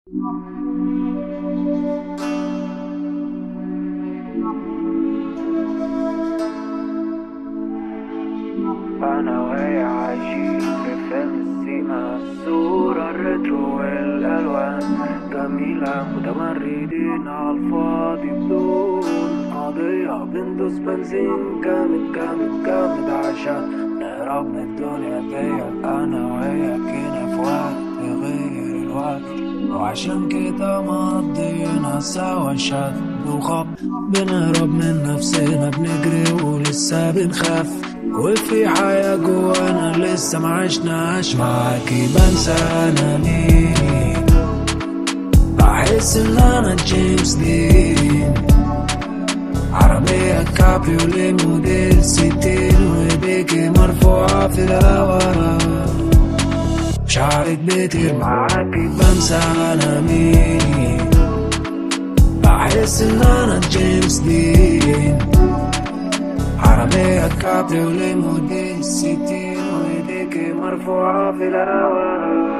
أنا وهي عايشين في فيلم السيما الصورة الريترو والألوان جميلة متمردين عالفاضي بدون قضية بندوس بنزين جامد جامد جامد عشان نهرب من الدنيا دي أنا وهي كنا في وقت غير الوقت وعشان كده مقضينا سوا شد وخب بنهرب من نفسنا بنجري ولسه بنخاف وفي حياة جوانا لسه ما عشناش معاكي بنسى انا مين بحس ان انا جيمس دين عربية كابريولي موديل ستين وايديكي مرفوعة في الهوا شعرك بيطير معاكي بنسى انا مين بحس ان انا جيمس دين عربية كابريولي موديل ستين وايديكي مرفوعة في الهوا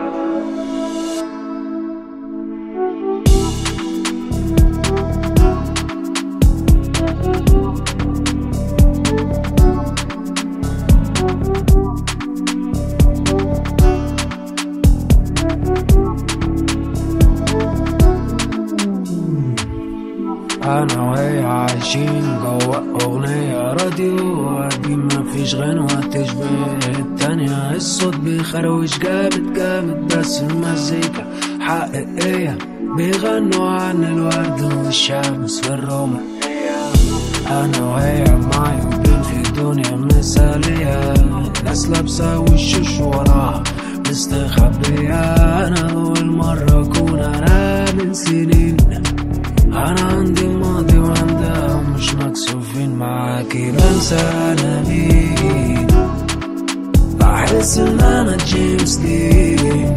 انا وهي عايشين جوا اغنية راديو قديم مفيش غنوة تشبه التانية الصوت بيخروش جامد جامد بس المزيكا حقيقية بيغنوا عن الورد والشمس والرومانية انا وهي معيوبين في الدنيا مثالية ناس لابسة وشوش وراها مستخبية انا اول مرة اكون انا من سنين انا عندي ماضي وعندها مش مكسوفين معاكي بنسى انا مين بحس ان انا جيمس دين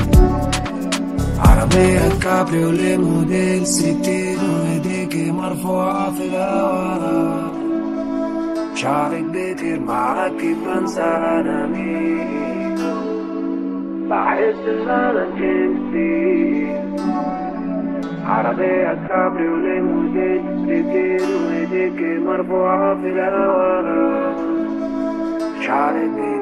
عربية كابريولي موديل ستين وايديكي مرفوعة في الهوا شعرك بيطير معاكي بنسى انا مين بحس ان انا جيمس دين عربية كابريولي موديل ستين وايديكي مرفوعة في الهوا شعرك بيطير